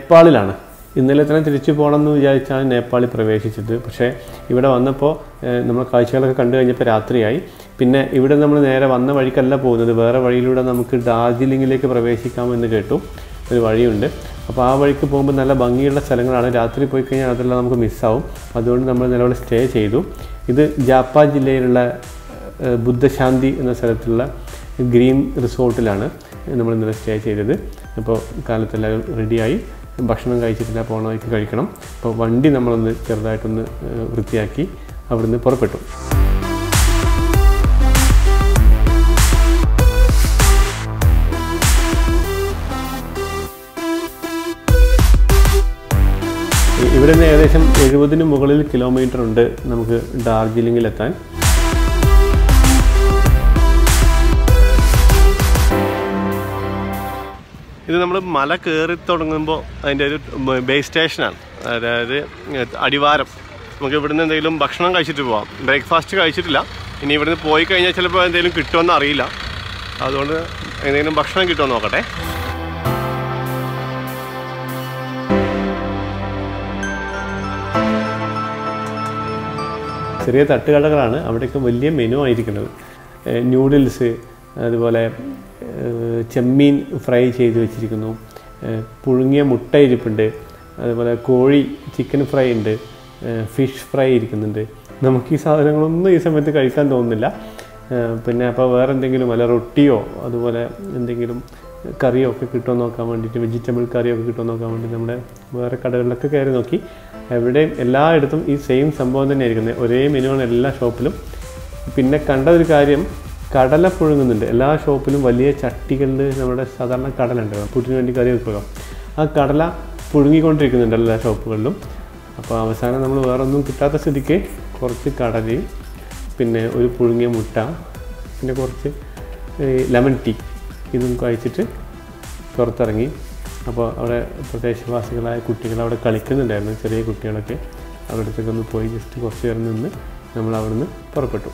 നേപ്പാളിലാണ് ഇന്നലെ തന്നെ തിരിച്ചു പോകണം എന്ന് വിചാരിച്ചാണ് നേപ്പാളിൽ പ്രവേശിച്ചത് പക്ഷേ ഇവിടെ വന്നപ്പോൾ ഏഹ്, നമ്മൾ കാഴ്ചകളൊക്കെ കണ്ടു കഴിഞ്ഞപ്പോൾ രാത്രിയായി പിന്നെ ഇവിടെ നമ്മൾ നേരെ വന്ന വഴിക്കല്ല പോകുന്നത് വേറെ വഴിയിലൂടെ നമുക്ക് ഡാർജിലിങ്ങിലേക്ക് പ്രവേശിക്കാമെന്ന് കേട്ടു ഒരു വഴിയുണ്ട് അപ്പോൾ ആ വഴിക്ക് പോകുമ്പോൾ നല്ല ഭംഗിയുള്ള സ്ഥലങ്ങളാണ് രാത്രി പോയി കഴിഞ്ഞാൽ അതെല്ലാം നമുക്ക് മിസ്സാവും അതുകൊണ്ട് നമ്മൾ നിലവിൽ സ്റ്റേ ചെയ്തു ഇത് ജാപ്പ ജില്ലയിലുള്ള ഏഹ്, ബുദ്ധശാന്തി എന്ന സ്ഥലത്തുള്ള ഗ്രീൻ റിസോർട്ടിലാണ് നമ്മൾ ഇന്നലെ സ്റ്റേ ചെയ്തത് അപ്പോൾ കാലത്തെല്ലാം റെഡിയായി ഭക്ഷണം കഴിച്ചിട്ടില്ല പോണ വഴിക്ക് കഴിക്കണം അപ്പോൾ വണ്ടി നമ്മളൊന്ന് ചെറുതായിട്ടൊന്ന് ഏഹ്, വൃത്തിയാക്കി അവിടുന്ന് പുറപ്പെട്ടു ഇ- ഇവിടെ നിന്ന് ഏകദേശം എഴുപതിന് മുകളിൽ കിലോമീറ്റർ ഉണ്ട് നമുക്ക് ഡാർജിലിംഗിലെത്താൻ ഇത് നമ്മൾ മല കയറി തുടങ്ങുമ്പോൾ അതിൻ്റെ ഒരു ബേസ് സ്റ്റേഷനാണ് അതായത് അടിവാരം നമുക്ക് ഇവിടുന്ന് എന്തെങ്കിലും ഭക്ഷണം കഴിച്ചിട്ട് പോവാം ബ്രേക്ക്ഫാസ്റ്റ് കഴിച്ചിട്ടില്ല ഇനി ഇവിടുന്ന് പോയി കഴിഞ്ഞാൽ ചിലപ്പോൾ എന്തെങ്കിലും കിട്ടുമെന്ന് അറിയില്ല അതുകൊണ്ട് എന്തെങ്കിലും ഭക്ഷണം കിട്ടുമോ നോക്കട്ടെ ചെറിയ തട്ടുകടകളാണ് അവിടെയൊക്കെ വലിയ മെനു ആയിരിക്കുന്നത് ഏഹ് ന്യൂഡിൽസ് അതുപോലെ ഏഹ് ചെമ്മീൻ ഫ്രൈ ചെയ്ത് വെച്ചിരിക്കുന്നു ഏഹ് പുഴുങ്ങിയ മുട്ട ഇരിപ്പുണ്ട് അതുപോലെ കോഴി ചിക്കൻ ഫ്രൈ ഉണ്ട് ഏഹ് ഫിഷ് ഫ്രൈ ഇരിക്കുന്നുണ്ട് നമുക്ക് ഈ സാധനങ്ങളൊന്നും ഈ സമയത്ത് കഴിക്കാൻ തോന്നുന്നില്ല ഏഹ് പിന്നെ അപ്പോൾ വേറെ എന്തെങ്കിലും അല്ല റൊട്ടിയോ അതുപോലെ എന്തെങ്കിലും കറിയോ ഒക്കെ കിട്ടുമോ നോക്കാൻ വേണ്ടിയിട്ട് വെജിറ്റബിൾ കറിയോ ഒക്കെ കിട്ടുമോ നോക്കാൻ വേണ്ടി നമ്മുടെ വേറെ കടകളിലൊക്കെ കയറി നോക്കി എവിടെയും എല്ലായിടത്തും ഈ സെയിം സംഭവം തന്നെ ആയിരിക്കുന്നത് ഒരേ മെനുവാണ് എല്ലാ ഷോപ്പിലും പിന്നെ കണ്ട ഒരു കാര്യം കടല പുഴുങ്ങുന്നുണ്ട് എല്ലാ ഷോപ്പിലും വലിയ ചട്ടികളിൽ നമ്മുടെ സാധാരണ കടലുണ്ട് പുട്ടിന് വേണ്ടി കറി വെക്കുക ആ കടല പുഴുങ്ങിക്കൊണ്ടിരിക്കുന്നുണ്ട് എല്ലാ ഷോപ്പുകളിലും അപ്പോൾ അവസാനം നമ്മൾ വേറെ ഒന്നും കിട്ടാത്ത സ്ഥിതിക്ക് കുറച്ച് കടലയും പിന്നെ ഒരു പുഴുങ്ങിയ മുട്ട പിന്നെ കുറച്ച് ലെമൺ ടീ ഇതും കഴിച്ചിട്ട് പുറത്തിറങ്ങി അപ്പോൾ അവിടെ പ്രദേശവാസികളായ കുട്ടികൾ അവിടെ കളിക്കുന്നുണ്ടായിരുന്നു ചെറിയ കുട്ടികളൊക്കെ അവിടത്തേക്ക് ഒന്ന് പോയി ജസ്റ്റ് കുറച്ച് നേരം നിന്ന് നമ്മൾ അവിടുന്ന് പുറപ്പെട്ടു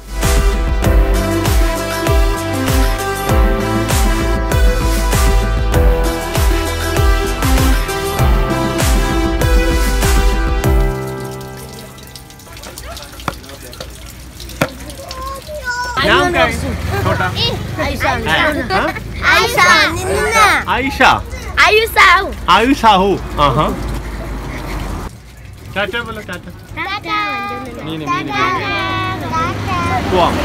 Aisyah Nina ആയിഷ Aisyah ആയുഷാഹു ആഹാ ടാറ്റ പോലെ ടാറ്റ Tata മീന് Tata Tata പോവാം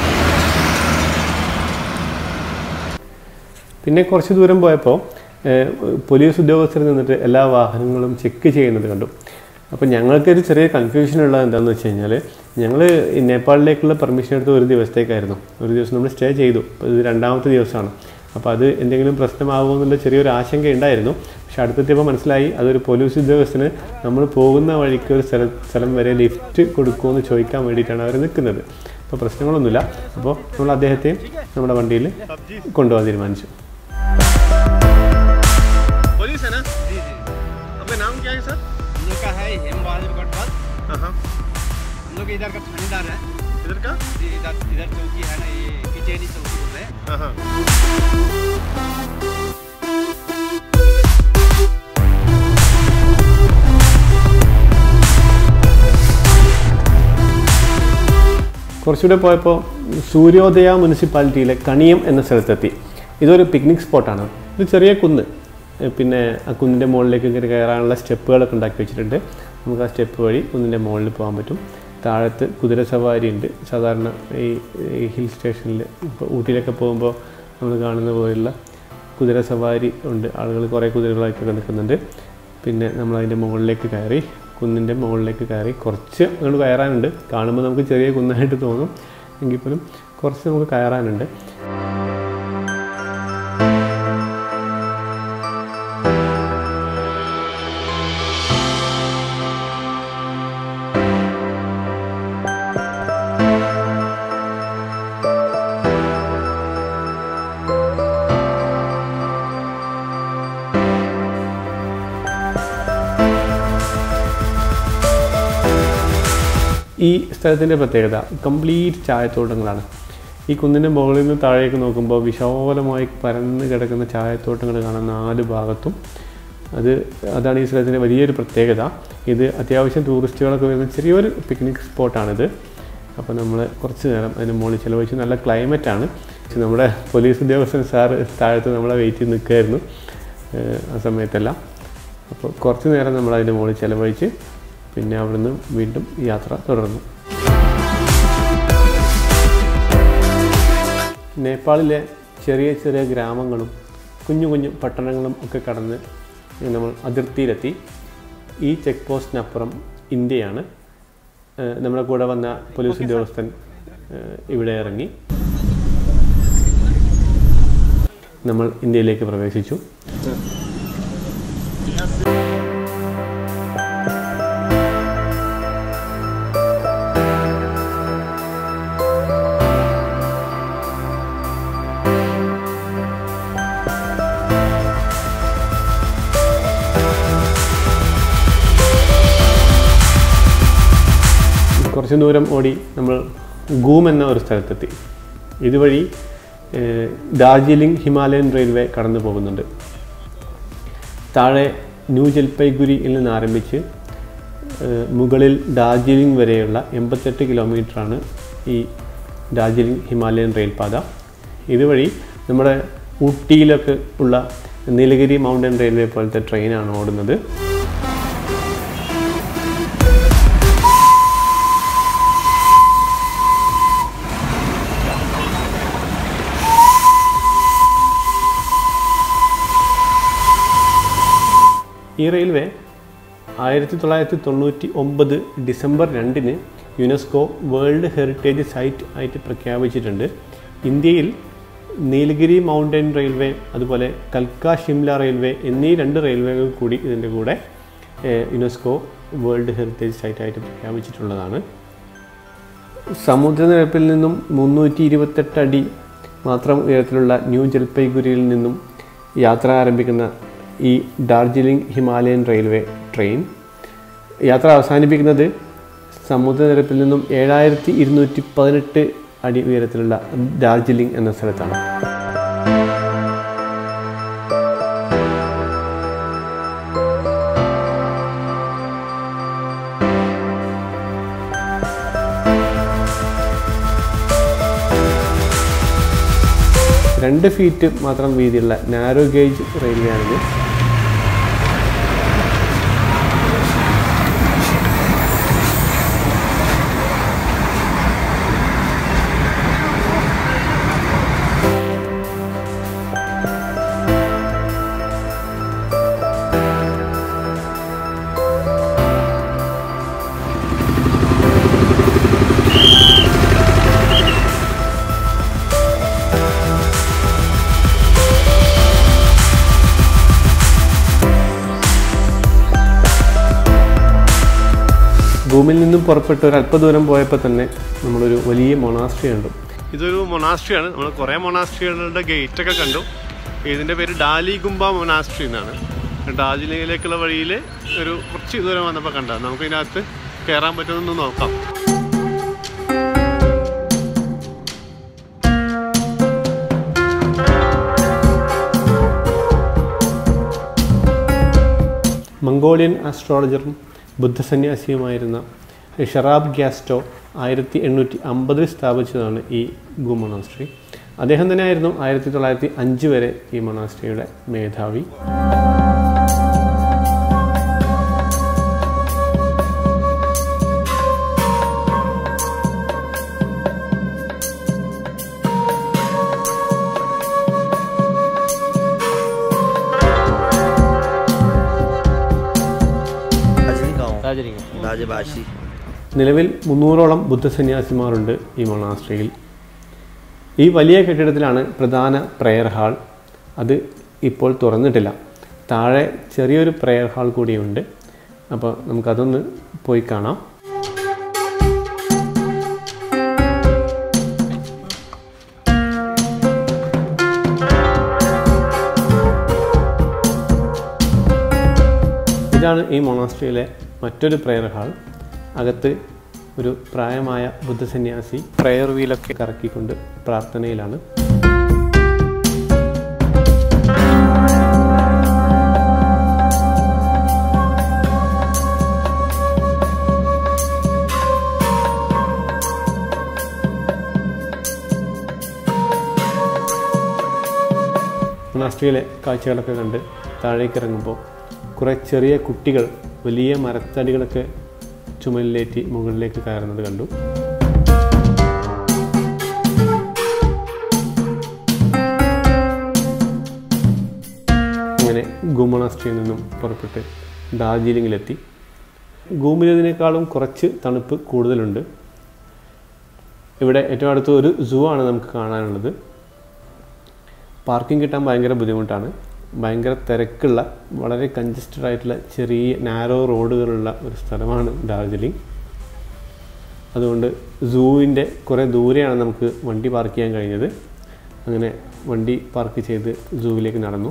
പിന്നെ കുറച്ച് ദൂരം പോയപ്പോൾ ഏഹ്, പോലീസ് ഉദ്യോഗസ്ഥർ നിന്നിട്ട് എല്ലാ വാഹനങ്ങളും ചെക്ക് ചെയ്യുന്നത് കണ്ടു അപ്പോൾ ഞങ്ങൾക്കൊരു ചെറിയ കൺഫ്യൂഷൻ ഉള്ളത് എന്താണെന്ന് വെച്ച് കഴിഞ്ഞാൽ ഞങ്ങൾ നേപ്പാളിലേക്കുള്ള പെർമിഷൻ എടുത്ത് ഒരു ദിവസത്തേക്കായിരുന്നു ഒരു ദിവസം നമ്മൾ സ്റ്റേ ചെയ്തു അപ്പോൾ ഇത് രണ്ടാമത്തെ ദിവസമാണ് അപ്പോൾ അത് എന്തെങ്കിലും പ്രശ്നമാകുമോ എന്നുള്ള ചെറിയൊരു ആശങ്ക ഉണ്ടായിരുന്നു പക്ഷെ അടുത്തെത്തിയപ്പോൾ മനസ്സിലായി അതൊരു പോലീസ് ഉദ്യോഗസ്ഥന് നമ്മൾ പോകുന്ന വഴിക്ക് ഒരു സ്ഥല സ്ഥലം വരെ ലിഫ്റ്റ് കൊടുക്കുമെന്ന് ചോദിക്കാൻ വേണ്ടിയിട്ടാണ് അവർ നിൽക്കുന്നത് അപ്പോൾ പ്രശ്നങ്ങളൊന്നുമില്ല അപ്പോൾ നമ്മൾ അദ്ദേഹത്തെയും നമ്മുടെ വണ്ടിയിൽ കൊണ്ടുപോകാൻ തീരുമാനിച്ചു पुलिस है ना जी जी आपका नाम क्या है सर हम लोग का है हेम बहादुर गढ़पाल हाँ हम लोग इधर का थानेदार है इधर का जी इधर इधर चौकी है ना ये किचेनी चौकी बोलते हैं हाँ हाँ കുറച്ചുകൂടെ പോയപ്പോൾ സൂര്യോദയ മുനിസിപ്പാലിറ്റിയിലെ കണിയം എന്ന സ്ഥലത്തെത്തി ഇതൊരു പിക്നിക് സ്പോട്ടാണ് ഇത് ചെറിയ കുന്ന് ഏഹ് പിന്നെ ആ കുന്നിൻ്റെ മുകളിലേക്ക് ഇങ്ങനെ കയറാനുള്ള സ്റ്റെപ്പുകളൊക്കെ ഉണ്ടാക്കി വെച്ചിട്ടുണ്ട് നമുക്ക് ആ സ്റ്റെപ്പ് വഴി കുന്നിൻ്റെ മുകളിൽ പോകാൻ പറ്റും താഴത്ത് കുതിര സവാരി ഉണ്ട് സാധാരണ ഈ ഈ ഹിൽ സ്റ്റേഷനിൽ ഇപ്പോൾ ഊട്ടിയിലൊക്കെ പോകുമ്പോൾ നമ്മൾ കാണുന്ന പോലെയുള്ള കുതിര സവാരി ഉണ്ട് ആളുകൾ കുറേ കുതിരകളായിട്ടൊക്കെ നിൽക്കുന്നുണ്ട് പിന്നെ നമ്മൾ അതിൻ്റെ മുകളിലേക്ക് കയറി കുന്നിൻ്റെ മുകളിലേക്ക് കയറി കുറച്ച് അങ്ങോട്ട് കയറാനുണ്ട് കാണുമ്പോൾ നമുക്ക് ചെറിയ കുന്നായിട്ട് തോന്നും എങ്കിൽ പോലും കുറച്ച് നമുക്ക് കയറാനുണ്ട് ഈ സ്ഥലത്തിൻ്റെ പ്രത്യേകത കംപ്ലീറ്റ് ചായത്തോട്ടങ്ങളാണ് ഈ കുന്നിൻ്റെ മുകളിൽ നിന്ന് താഴേക്ക് നോക്കുമ്പോൾ വിശാലമായി പരന്ന് കിടക്കുന്ന ചായത്തോട്ടങ്ങൾ കാണാൻ നാല് ഭാഗത്തും അത് അതാണ് ഈ സ്ഥലത്തിൻ്റെ വലിയൊരു പ്രത്യേകത ഇത് അത്യാവശ്യം ടൂറിസ്റ്റുകളൊക്കെ വരുന്ന ചെറിയൊരു പിക്നിക് സ്പോട്ടാണിത് അപ്പോൾ നമ്മൾ കുറച്ച് നേരം അതിന് മുകളിൽ ചിലവഴിച്ച് നല്ല ക്ലൈമറ്റാണ് നമ്മുടെ പോലീസ് ഉദ്യോഗസ്ഥൻ സാറ് താഴത്ത് നമ്മളെ വെയിറ്റ് ചെയ്ത് നിൽക്കുമായിരുന്നു ഏഹ് ആ സമയത്തെല്ലാം അപ്പോൾ കുറച്ച് നേരം നമ്മൾ അതിൻ്റെ മുകളിൽ ചിലവഴിച്ച് പിന്നെ അവിടുന്ന് വീണ്ടും യാത്ര തുടർന്നു നേപ്പാളിലെ ചെറിയ ചെറിയ ഗ്രാമങ്ങളും കുഞ്ഞു കുഞ്ഞു പട്ടണങ്ങളും ഒക്കെ കടന്ന് നമ്മൾ അതിർത്തിയിലെത്തി ഈ ചെക്ക് പോസ്റ്റിനപ്പുറം ഇന്ത്യയാണ് ഏഹ് നമ്മുടെ കൂടെ വന്ന പോലീസ് ഉദ്യോഗസ്ഥൻ ഏഹ് ഇവിടെ ഇറങ്ങി നമ്മൾ ഇന്ത്യയിലേക്ക് പ്രവേശിച്ചു കുറച്ച് ദൂരം ഓടി നമ്മൾ ഗൂം എന്ന ഒരു സ്ഥലത്തെത്തി ഇതുവഴി ഏഹ്, ഡാർജിലിംഗ് ഹിമാലയൻ റെയിൽവേ കടന്നു പോകുന്നുണ്ട് താഴെ ന്യൂ ജൽപൈഗുരിയിൽ നിന്ന് ആരംഭിച്ച് ഏഹ്, മുകളിൽ ഡാർജിലിംഗ് വരെയുള്ള എൺപത്തെട്ട് കിലോമീറ്ററാണ് ഈ ഡാർജിലിംഗ് ഹിമാലയൻ റെയിൽപാത ഇതുവഴി നമ്മുടെ ഊട്ടിയിലൊക്കെ ഉള്ള നീലഗിരി മൗണ്ടൻ റെയിൽവേ പോലത്തെ ട്രെയിനാണ് ഓടുന്നത് ഈ റെയിൽവേ ആയിരത്തി തൊള്ളായിരത്തി തൊണ്ണൂറ്റി ഒമ്പത് ഡിസംബർ രണ്ടിന് യുനെസ്കോ വേൾഡ് ഹെറിറ്റേജ് സൈറ്റ് ആയിട്ട് പ്രഖ്യാപിച്ചിട്ടുണ്ട് ഇന്ത്യയിൽ നീലഗിരി മൗണ്ടൻ റെയിൽവേ അതുപോലെ കൽക്ക ഷിംല റെയിൽവേ എന്നീ രണ്ട് റെയിൽവേകൾ കൂടി ഇതിൻ്റെ കൂടെ ഏഹ്, യുനെസ്കോ വേൾഡ് ഹെറിറ്റേജ് സൈറ്റായിട്ട് പ്രഖ്യാപിച്ചിട്ടുള്ളതാണ് സമുദ്രനിരപ്പിൽ നിന്നും മുന്നൂറ്റി ഇരുപത്തെട്ട് അടി മാത്രം ഉയരത്തിലുള്ള ന്യൂ ജൽപൈഗുരിയിൽ നിന്നും യാത്ര ആരംഭിക്കുന്ന ഈ ഡാർജിലിംഗ് ഹിമാലയൻ റെയിൽവേ ട്രെയിൻ യാത്ര അവസാനിപ്പിക്കുന്നത് സമുദ്രനിരപ്പിൽ നിന്നും ഏഴായിരത്തി ഇരുന്നൂറ്റി പതിനെട്ട് അടി ഉയരത്തിലുള്ള ഡാർജിലിംഗ് എന്ന സ്ഥലത്താണ് രണ്ട് ഫീറ്റ് മാത്രം വീതിയുള്ള നാരോ ഗേജ് റെയിൽവേ ആണിത് ഭൂമിയിൽ നിന്നും പുറപ്പെട്ട് ഒരു അല്പദൂരം പോയപ്പോൾ തന്നെ നമ്മളൊരു വലിയ മൊണാസ്ട്രി കണ്ടു ഇതൊരു മൊണാസ്ട്രിയാണ് നമ്മൾ കുറേ മൊണാസ്ട്രികളുടെ ഗേറ്റ് ഒക്കെ കണ്ടു ഇതിൻ്റെ പേര് ഡാലി ഗുംബ മൊണാസ്ട്രി എന്നാണ് ഡാർജിലിംഗിലേക്കുള്ള വഴിയിൽ ഒരു കുറച്ച് ദൂരം വന്നപ്പോൾ കണ്ട നമുക്ക് ഇതിനകത്ത് കയറാൻ പറ്റുമെന്ന് നോക്കാം മംഗോളിയൻ ആസ്ട്രോളജറും ബുദ്ധസന്യാസിയുമായിരുന്ന ഷറാബ് ഗ്യാസ്റ്റോ ആയിരത്തി എണ്ണൂറ്റി അമ്പതിൽ സ്ഥാപിച്ചതാണ് ഈ ഗു മൊണാസ്ട്രി അദ്ദേഹം തന്നെയായിരുന്നു ആയിരത്തി തൊള്ളായിരത്തി അഞ്ച് വരെ ഈ മൊണാസ്ട്രിയുടെ മേധാവി രാജഭാഷി നിലവിൽ മുന്നൂറോളം ബുദ്ധസന്യാസിമാരുണ്ട് ഈ മൊണാസ്ട്രിയിൽ ഈ വലിയ കെട്ടിടത്തിലാണ് പ്രധാന പ്രെയർ ഹാൾ അത് ഇപ്പോൾ തുറന്നിട്ടില്ല താഴെ ചെറിയൊരു പ്രെയർ ഹാൾ കൂടിയുണ്ട് അപ്പോൾ നമുക്കതൊന്ന് പോയി കാണാം ഇതാണ് ഈ മൊണാസ്ട്രിയിലെ മറ്റൊരു പ്രെയർ ഹാൾ അകത്ത് ഒരു പ്രായമായ ബുദ്ധസന്യാസി പ്രെയർ വീലൊക്കെ കറക്കിക്കൊണ്ട് പ്രാർത്ഥനയിലാണ് മൊണാസ്ട്രിയിലെ കാഴ്ചകളൊക്കെ കണ്ട് താഴേക്ക് ഇറങ്ങുമ്പോൾ കുറേ ചെറിയ കുട്ടികൾ വലിയ മരത്തടികളൊക്കെ ചുമലിലേറ്റി മുകളിലേക്ക് കയറുന്നത് കണ്ടു അങ്ങനെ ഗുമണാസ്ട്രിയിൽ നിന്നും പുറപ്പെട്ട് ഡാർജിലിങ്ങിലെത്തി ഗൂമിലതിനേക്കാളും കുറച്ച് തണുപ്പ് കൂടുതലുണ്ട് ഇവിടെ ഏറ്റവും അടുത്ത് ഒരു സൂ ആണ് നമുക്ക് കാണാനുള്ളത് പാർക്കിംഗ് കിട്ടാൻ ഭയങ്കര ബുദ്ധിമുട്ടാണ് ഭയങ്കര തിരക്കുള്ള വളരെ കൺജസ്റ്റഡ് ആയിട്ടുള്ള ചെറിയ നാരോ റോഡുകളുള്ള ഒരു സ്ഥലമാണ് ഡാർജിലിംഗ് അതുകൊണ്ട് സൂവിൻ്റെ കുറേ ദൂരെയാണ് നമുക്ക് വണ്ടി പാർക്ക് ചെയ്യാൻ കഴിഞ്ഞത് അങ്ങനെ വണ്ടി പാർക്ക് ചെയ്ത് സൂവിലേക്ക് നടന്നു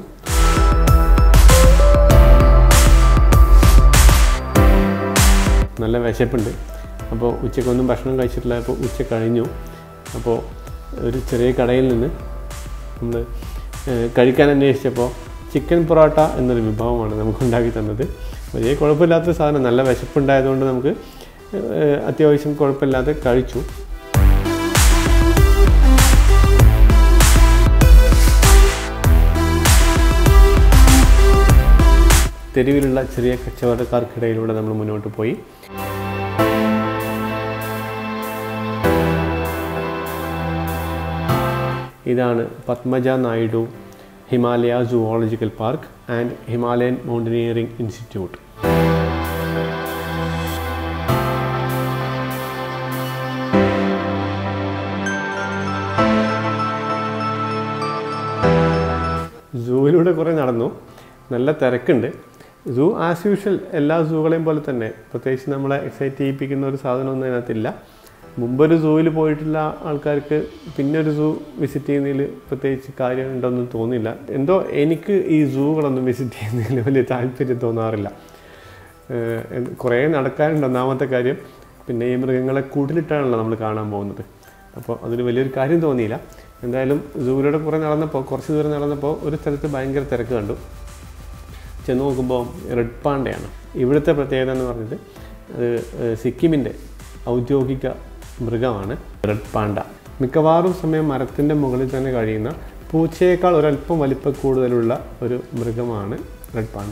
നല്ല വിശപ്പുണ്ട് അപ്പോൾ ഉച്ചക്കൊന്നും ഭക്ഷണം കഴിച്ചിട്ടില്ല അപ്പോൾ ഉച്ച കഴിഞ്ഞു അപ്പോൾ ഒരു ചെറിയ കടയിൽ നിന്ന് നമ്മൾ കഴിക്കാൻ അന്വേഷിച്ചപ്പോൾ ചിക്കൻ പൊറോട്ട എന്നൊരു വിഭവമാണ് നമുക്ക് ഉണ്ടാക്കി തന്നത് വലിയ കുഴപ്പമില്ലാത്ത സാധനം നല്ല വിശപ്പുണ്ടായതുകൊണ്ട് നമുക്ക് ഏഹ്, അത്യാവശ്യം കുഴപ്പമില്ലാതെ കഴിച്ചു തെരുവിലുള്ള ചെറിയ കച്ചവടക്കാർക്കിടയിലൂടെ നമ്മൾ മുന്നോട്ട് പോയി ഇതാണ് Padmaja Naidu Himalaya zoological park and Himalayan mountaineering institute സൂവിലൂടെ കുറേ നടന്നു നല്ല തിരക്കുണ്ട് സൂ ആസ് യൂഷ്വൽ എല്ലാ സൂകളെയും പോലെ തന്നെ പ്രത്യേകിച്ച് നമ്മളെ എക്സൈറ്റ് ചെയ്യിപ്പിക്കുന്ന ഒരു സാധനമൊന്നും അതിനകത്തില്ല മുമ്പൊരു സൂവിൽ പോയിട്ടുള്ള ആൾക്കാർക്ക് പിന്നെ ഒരു സൂ വിസിറ്റ് ചെയ്യുന്നതിൽ പ്രത്യേകിച്ച് കാര്യമുണ്ടെന്ന് തോന്നില്ല എന്തോ എനിക്ക് ഈ സൂകളൊന്നും വിസിറ്റ് ചെയ്യുന്നതിൽ വലിയ താല്പര്യം തോന്നാറില്ല ഏഹ് എന്ത് കുറേ നടക്കാനുണ്ട് ഒന്നാമത്തെ കാര്യം പിന്നെ ഈ മൃഗങ്ങളെ കൂട്ടിലിട്ടാണല്ലോ നമ്മൾ കാണാൻ പോകുന്നത് അപ്പോൾ അതിന് വലിയൊരു കാര്യം തോന്നിയില്ല എന്തായാലും സൂവിലൂടെ കുറേ നടന്നപ്പോൾ കുറച്ച് ദൂരം നടന്നപ്പോൾ ഒരു സ്ഥലത്ത് ഭയങ്കര തിരക്ക് കണ്ടു ചെന്ന് നോക്കുമ്പോൾ റെഡ് പാണ്ടയാണ് ഇവിടുത്തെ പ്രത്യേകത എന്ന് പറഞ്ഞത് അത് ഏഹ് സിക്കിമിൻ്റെ ഔദ്യോഗിക മൃഗമാണ് റെഡ് പാണ്ട മിക്കവാറും സമയം മരത്തിൻ്റെ മുകളിൽ തന്നെ കഴിയുന്ന പൂച്ചയേക്കാൾ ഒരല്പം വലിപ്പ കൂടുതലുള്ള ഒരു മൃഗമാണ് റെഡ് പാണ്ട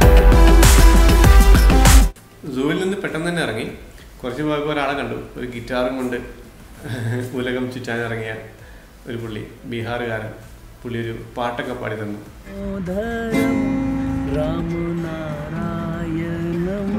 സൂവിൽ നിന്ന് പെട്ടെന്ന് തന്നെ ഇറങ്ങി കുറച്ച് പോയപ്പോൾ ഒരാളെ കണ്ടു ഒരു ഗിറ്റാറും കൊണ്ട് ഉലകം ചുറ്റാൻ ഇറങ്ങിയ ഒരു പുള്ളി ബീഹാറുകാരൻ പുള്ളി ഒരു പാട്ടൊക്കെ പാടി തന്നു राम नारायणम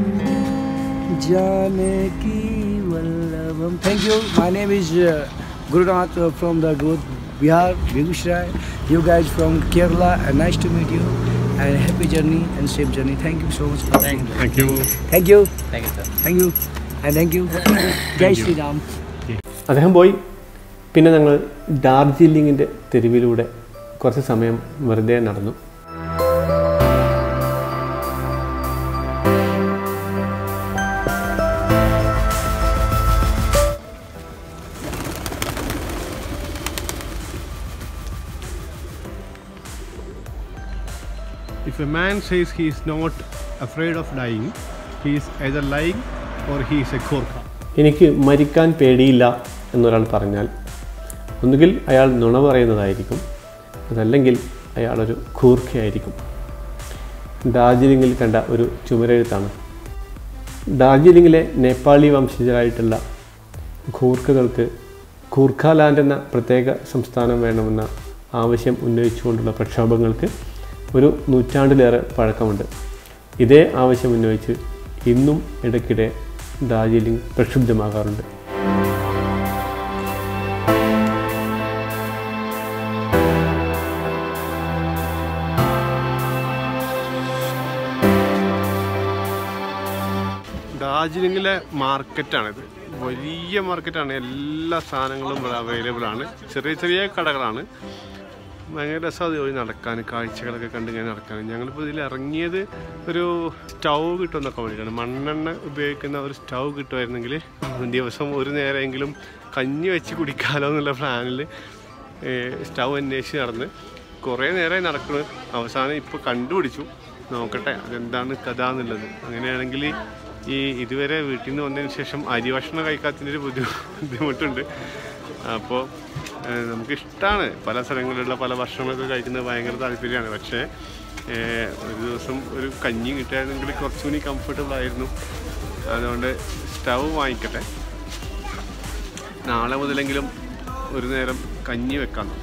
जानकी वल्लभम Thank you. My name is uh, Gurunath uh, from the good Bihar, Begusrai. You guys from Kerala, and nice to meet you. And happy journey and safe journey. Thank you so much. For thank, thank you thank you. Thank you, sir. Thank you. And thank you. Jai Sri Ram. അദ്ദേഹം പോയി പിന്നെ ഞങ്ങൾ ഡാർജിലിങ്ങിൻ്റെ തെരുവിലൂടെ കുറച്ച് സമയം വെറുതെ നടന്നു If a man says he is not afraid of dying, he is either lying or he is a Gorkha. എനിക്ക് മരിക്കാൻ പേടിയില്ല എന്നൊരാൾ പറഞ്ഞാൽ ഒന്നുകിൽ അയാൾ നുണ പറയുന്നതായിരിക്കും അതല്ലെങ്കിൽ അയാളൊരു ഖൂർഖയായിരിക്കും ഡാർജിലിംഗിൽ കണ്ട ഒരു ചുമരെഴുത്താണ് ഡാർജിലിംഗിലെ നേപ്പാളി വംശജരായിട്ടുള്ള ഖൂർഖകൾക്ക് ഖൂർഖാലാൻഡ് എന്ന പ്രത്യേക സംസ്ഥാനം വേണമെന്ന ആവശ്യം ഉന്നയിച്ചുകൊണ്ടുള്ള പ്രക്ഷോഭങ്ങൾക്ക് ഒരു നൂറ്റാണ്ടിലേറെ പഴക്കമുണ്ട് ഇതേ ആവശ്യം ഉന്നയിച്ച് ഇന്നും ഇടയ്ക്കിടെ ഡാർജിലിംഗ് പ്രക്ഷുബ്ധമാകാറുണ്ട് ഡാർജിലിംഗിലെ മാർക്കറ്റാണിത് വലിയ മാർക്കറ്റാണ് എല്ലാ സാധനങ്ങളും ഇവിടെ അവൈലബിൾ ആണ് ചെറിയ ചെറിയ കടകളാണ് ഭയങ്കര രസം അത് വഴി നടക്കാൻ കാഴ്ചകളൊക്കെ കണ്ട് ഇങ്ങനെ നടക്കാൻ ഞങ്ങളിപ്പോൾ ഇതിൽ ഇറങ്ങിയത് ഒരു സ്റ്റൗ കിട്ടുമെന്നൊക്കെ വേണ്ടിയിട്ടാണ് മണ്ണെണ്ണ ഉപയോഗിക്കുന്ന ഒരു സ്റ്റൗ കിട്ടുമായിരുന്നെങ്കിൽ ദിവസം ഒരു നേരമെങ്കിലും കഞ്ഞി വെച്ച് കുടിക്കാലോ എന്നുള്ള പ്ലാനിൽ സ്റ്റൗ അന്വേഷിച്ച് നടന്ന് കുറേ നേരമായി നടക്കുന്നത് അവസാനം ഇപ്പോൾ കണ്ടുപിടിച്ചു നോക്കട്ടെ അതെന്താണ് കഥ എന്നുള്ളത് അങ്ങനെയാണെങ്കിൽ ഈ ഇതുവരെ വീട്ടിൽ നിന്ന് വന്നതിന് ശേഷം അരി ഭക്ഷണം കഴിക്കാത്തതിൻ്റെ ഒരു ബുദ്ധി ബുദ്ധിമുട്ടുണ്ട് അപ്പോൾ നമുക്ക് ഇഷ്ടമാണ് പല സ്ഥലങ്ങളിലുള്ള പല ഭക്ഷണങ്ങളൊക്കെ കഴിക്കുന്നത് ഭയങ്കര താല്പര്യമാണ് പക്ഷേ ഏഹ്, ഒരു ദിവസം ഒരു കഞ്ഞി കിട്ടുകയാണെങ്കിൽ കുറച്ചുകൂടി കംഫർട്ടബിൾ ആയിരുന്നു അതുകൊണ്ട് സ്റ്റവ് വാങ്ങിക്കട്ടെ നാളെ മുതലെങ്കിലും ഒരു നേരം കഞ്ഞി വെക്കാൻ നോക്കാം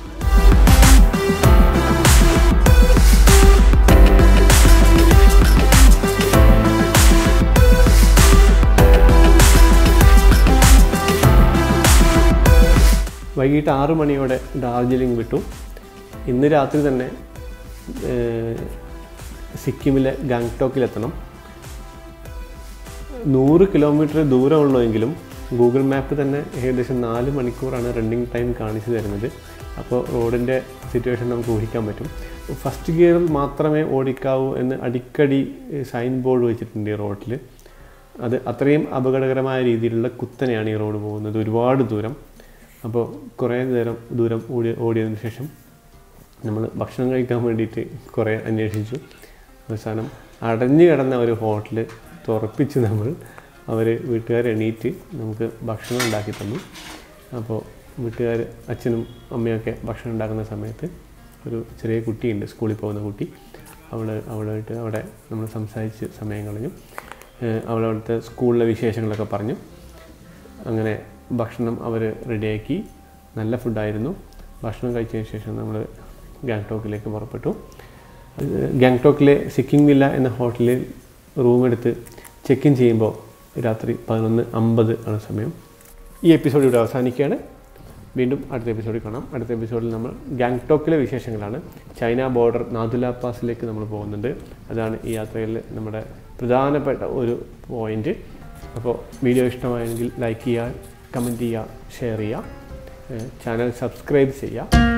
വൈകിട്ട് ആറ് മണിയോടെ ഡാർജിലിംഗ് വിട്ടു ഇന്ന് രാത്രി തന്നെ ഏഹ്, സിക്കിമിലെ ഗാങ്ടോക്കിലെത്തണം നൂറ് കിലോമീറ്റർ ദൂരമുള്ളൂ ഗൂഗിൾ മാപ്പ് തന്നെ ഏകദേശം നാല് മണിക്കൂറാണ് റണ്ണിങ് ടൈം കാണിച്ചു തരുന്നത് അപ്പോൾ റോഡിൻ്റെ സിറ്റുവേഷൻ നമുക്ക് ഊഹിക്കാൻ പറ്റും ഫസ്റ്റ് ഗിയറിൽ മാത്രമേ ഓടിക്കാവൂ എന്ന് അടിക്കടി സൈൻ ബോർഡ് വെച്ചിട്ടുണ്ട് ഈ റോഡിൽ അത് അത്രയും അപകടകരമായ രീതിയിലുള്ള കുത്തനെയാണ് ഈ റോഡ് പോകുന്നത് ഒരുപാട് ദൂരം അപ്പോൾ കുറേ നേരം ദൂരം ഓടി ഓടിയതിന് ശേഷം നമ്മൾ ഭക്ഷണം കഴിക്കാൻ വേണ്ടിയിട്ട് കുറേ അന്വേഷിച്ചു അവസാനം അടഞ്ഞു കിടന്ന ഒരു ഹോട്ടൽ തുറപ്പിച്ച് നമ്മൾ അവർ വീട്ടുകാർ എണീറ്റ് നമുക്ക് ഭക്ഷണം ഉണ്ടാക്കി തന്നു അപ്പോൾ വീട്ടുകാർ അച്ഛനും അമ്മയൊക്കെ ഭക്ഷണം ഉണ്ടാക്കുന്ന സമയത്ത് ഒരു ചെറിയ കുട്ടിയുണ്ട് സ്കൂളിൽ പോകുന്ന കുട്ടി അവൾ അവളായിട്ട് അവിടെ നമ്മൾ സംസാരിച്ച് സമയം കളഞ്ഞു ഏഹ് അവളവിടുത്തെ സ്കൂളിലെ വിശേഷങ്ങളൊക്കെ പറഞ്ഞു അങ്ങനെ ഭക്ഷണം അവർ റെഡിയാക്കി നല്ല ഫുഡായിരുന്നു ഭക്ഷണം കഴിച്ചതിന് ശേഷം നമ്മൾ ഗാങ്ടോക്കിലേക്ക് പുറപ്പെട്ടു അത് ഗാങ്ടോക്കിലെ സിക്കിം വില്ല എന്ന ഹോട്ടലിൽ റൂം എടുത്ത് ചെക്ക് ഇൻ ചെയ്യുമ്പോൾ രാത്രി പതിനൊന്ന് അമ്പത് ആണ് സമയം ഈ എപ്പിസോഡ് ഇവിടെ അവസാനിക്കുകയാണ് വീണ്ടും അടുത്ത എപ്പിസോഡിൽ കാണാം അടുത്ത എപ്പിസോഡിൽ നമ്മൾ ഗാങ്ടോക്കിലെ വിശേഷങ്ങളാണ് ചൈന ബോർഡർ നാഥുല പാസിലേക്ക് നമ്മൾ പോകുന്നുണ്ട് അതാണ് ഈ യാത്രയിൽ നമ്മുടെ പ്രധാനപ്പെട്ട ഒരു പോയിന്റ് അപ്പോൾ വീഡിയോ ഇഷ്ടമായെങ്കിൽ ലൈക്ക് ചെയ്യുക കമൻറ്റ് ചെയ്യുക ഷെയർ ചെയ്യുക ചാനൽ സബ്സ്ക്രൈബ് ചെയ്യുക